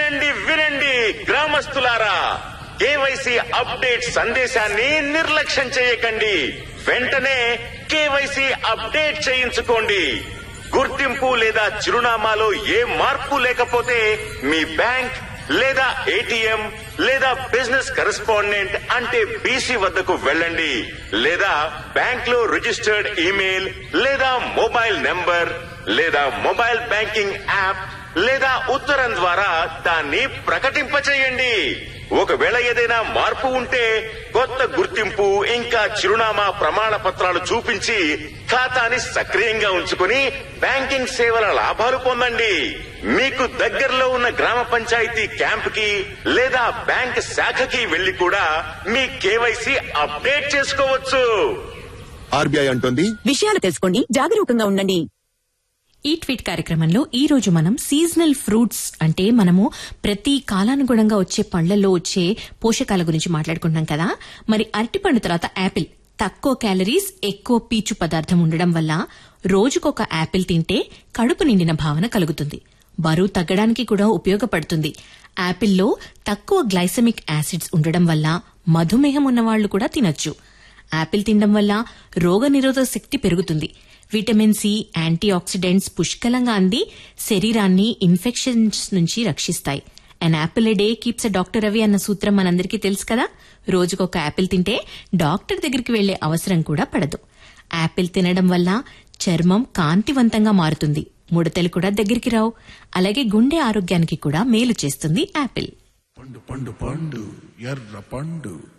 వినండి వినండి గ్రామస్తులారా KYC update సందేశాన్ని నిర్లక్ష్యం చేయకండి వెంటనే కేవైసీ అప్డేట్ చేయించుకోండి గుర్తింపు లేదా చిరునామాలో ఏ మార్పు లేకపోతే మీ బ్యాంక్ లేదా ఏటీఎం లేదా బిజినెస్ కరెస్పాండెంట్ అంటే బీసీ వద్దకు వెళ్ళండి లేదా బ్యాంక్ లో రిజిస్టర్డ్ ఈమెయిల్ లేదా మొబైల్ నెంబర్ లేదా మొబైల్ బ్యాంకింగ్ యాప్ లేదా ఉత్తరం ద్వారా దాన్ని ప్రకటింపచేయండి ఒకవేళ ఏదైనా మార్పు ఉంటే కొత్త గుర్తింపు ఇంకా చిరునామా ప్రమాణ పత్రాలు చూపించి ఖాతాని సక్రియంగా ఉంచుకుని బ్యాంకింగ్ సేవల లాభాలు పొందండి మీకు దగ్గరలో ఉన్న గ్రామ పంచాయతీ క్యాంప్ కి లేదా బ్యాంక్ శాఖకి వెళ్లి కూడా మీ కేవైసీ అప్డేట్ చేసుకోవచ్చు ఆర్బీఐ అంటోంది విషయాలు తెలుసుకోండి జాగరూకంగా ఉండండి ఈ ట్వీట్ కార్యక్రమంలో ఈ రోజు మనం సీజనల్ ఫ్రూట్స్ అంటే మనము ప్రతి కాలానుగుణంగా వచ్చే పండ్లలో వచ్చే పోషకాల గురించి మాట్లాడుకుంటున్నాం కదా మరి అరటిపండు తర్వాత యాపిల్ తక్కువ క్యాలరీస్ ఎక్కువ పీచు పదార్థం ఉండడం వల్ల రోజుకొక యాపిల్ తింటే కడుపు నిండిన భావన కలుగుతుంది బరువు తగ్గడానికి కూడా ఉపయోగపడుతుంది యాపిల్లో తక్కువ గ్లైసమిక్ యాసిడ్స్ ఉండడం వల్ల మధుమేహం ఉన్నవాళ్లు కూడా తినొచ్చు యాపిల్ తినడం వల్ల రోగనిరోధక శక్తి పెరుగుతుంది విటమిన్ సి యాంటీ ఆక్సిడెంట్స్ పుష్కలంగా అంది శరీరాన్ని ఇన్ఫెక్షన్స్ నుంచి రక్షిస్తాయి an apple a day keeps a doctor అవి అన్న సూత్రం మనందరికీ తెలుసు కదా రోజుకొక యాపిల్ తింటే డాక్టర్ దగ్గరికి వెళ్లే అవసరం కూడా పడదు యాపిల్ తినడం వల్ల చర్మం కాంతివంతంగా మారుతుంది ముడతలు కూడా దగ్గరికి రావు అలాగే గుండె ఆరోగ్యానికి కూడా మేలు చేస్తుంది యాపిల్ పండు పండు పండు ఎర్ర పండు